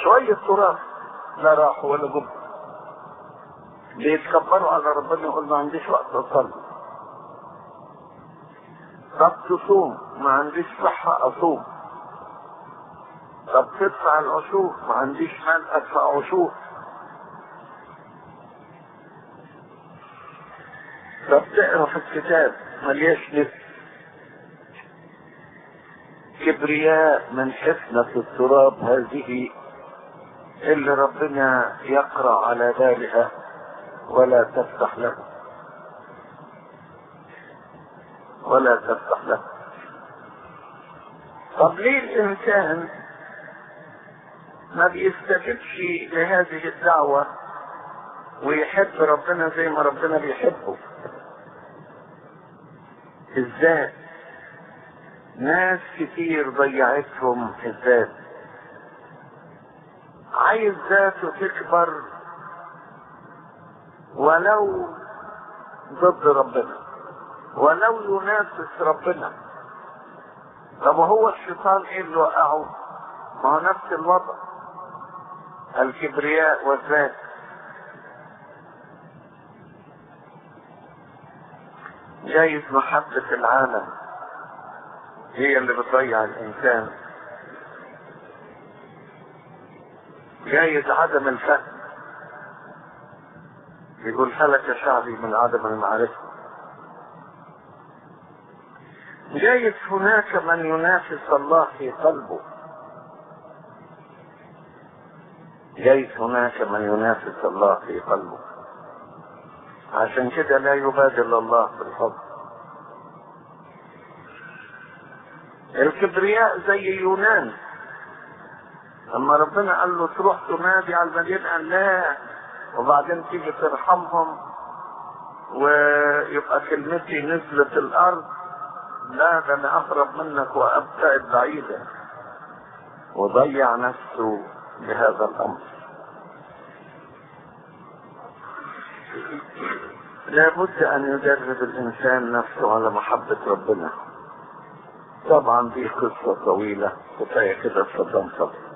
شوية تراب لا راحوا ولا جم بيتكبروا على ربنا يقول ما عنديش وقت اصلي طب تصوم ما عنديش صحة اصوم طب تدفع العشور ما عنديش مال ادفع عشور طب تقرا في الكتاب ملياش نفس كبرياء من حفنة التراب هذه اللي ربنا يقرأ على بالها ولا تفتح له ولا تفتح له طب ليه الإنسان ما بيستجبش لهذه الدعوة ويحب ربنا زي ما ربنا بيحبه ازاي ناس كتير ضيعتهم الذات عايز ذاته تكبر ولو ضد ربنا ولو ينافس ربنا طب هو الشيطان ايه اللي وقعه ما هو نفس الوضع الكبرياء والذات جايز محبة العالم هي اللي بتضيع الإنسان جايز عدم الفهم يقول هلك شعبي من عدم المعرفة جايز هناك من ينافس الله في قلبه جايز هناك من ينافس الله في قلبه عشان كده لا يبادل الله بالفضل الكبرياء زي يونان لما ربنا قال له تروح تنادي على المدينة قال لا وبعدين تيجي ترحمهم ويبقى كلمتي نزلت الارض لا ده انا اقرب منك وابتعد بعيدا وضيع نفسه بهذا الامر لابد ان يدرب الانسان نفسه على محبة ربنا طبعا دي قصة طويلة كفاية كده صدام صدر